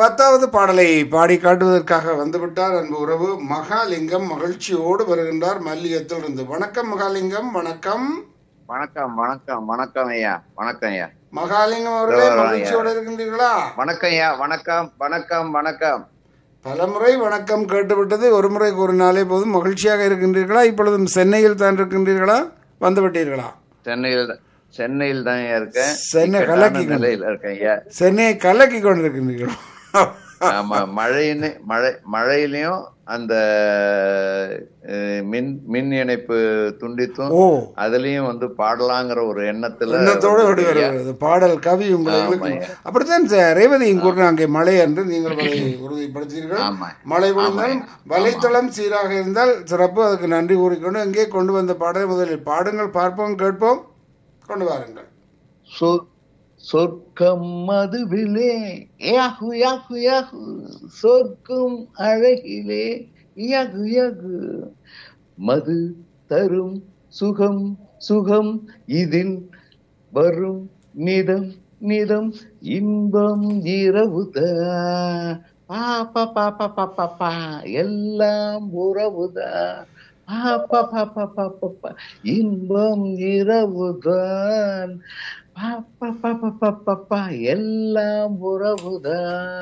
பத்தாவது பாடலை பாடி காட்டுவதற்காக வந்துவிட்டார் அன்பு உறவு மகாலிங்கம் மகிழ்ச்சியோடு வருகின்றார் மல்லிகத்திலிருந்து வணக்கம் மகாலிங்கம் வணக்கம் வணக்கம் வணக்கம் வணக்கம் ஐயா வணக்கம் ஐயா மகாலிங்கம் அவர்களே இதோ மகிழ்ச்சியோடு இருக்கின்றீர்களா வணக்கம் ஐயா வணக்கம் வணக்கம் வணக்கம் பலமுறை வணக்கம் கேட்டுவிட்டது ஒரு முறை கூறினாலே போதும் மகிழ்ச்சியாக இருக்கின்றீர்களா இப்பொழுதும் சென்னையில் தான் இருக்கின்றீர்களா வந்து விட்டீர்களா சென்னையில் தான் சென்னையில் தான் ஐயா இருக்கேன் சென்னை இக்கட்டான கலக்கி கொண்டு- நிலையில இருக்கேன் ஐயா சென்னையை கலக்கி கொண்டிருக்கின்றீர்கள் ஆமா மழைன்னு மழை மழையிலயும் அந்த அஹ், மின் மின் இணைப்பு துண்டித்தும் ஓ அதுலயும் வந்து பாடலாங்கிற ஒரு எண்ணத்துல எண்ணத்தோடு ஓடி வந்து ஐயா. வருகிறது பாடல் கவி உங்களுக்கு ஆமாய்யா. அப்படித்தான் சார் ரேவதியும் கூறின அங்கே மழை என்று நீங்கள் அதை உறுதிப்படுத்தீர்கள் ஆமா மழை விழுந்தால் ஆமாய்யா. வலைத்தளம் சீராக இருந்தால் சிறப்பு அதுக்கு நன்றி கூறிக்கொண்டு அங்கே கொண்டு வந்த பாடலை முதலில் பாடுங்கள் பார்ப்போம் கேட்போம் கொண்டு வாருங்கள் சொ- சொர்க்கம் மதுவிலே யாகு யாகு யாகு சொர்க்கம் அழகிலே யாகு யாகு மது தரும் சுகம் சுகம் இதில் வரும் நிதம் நிதம் இன்பம் இரவுதான் பாப்பா பாப்பா பாப்பா பா எல்லாம் உறவுதான் பாப்பா பாப்பா பாப்பா பா இன்பம் இரவுதான் பாப்பா பாப்பா பாப்பா பா எல்லாம் உறவுதான்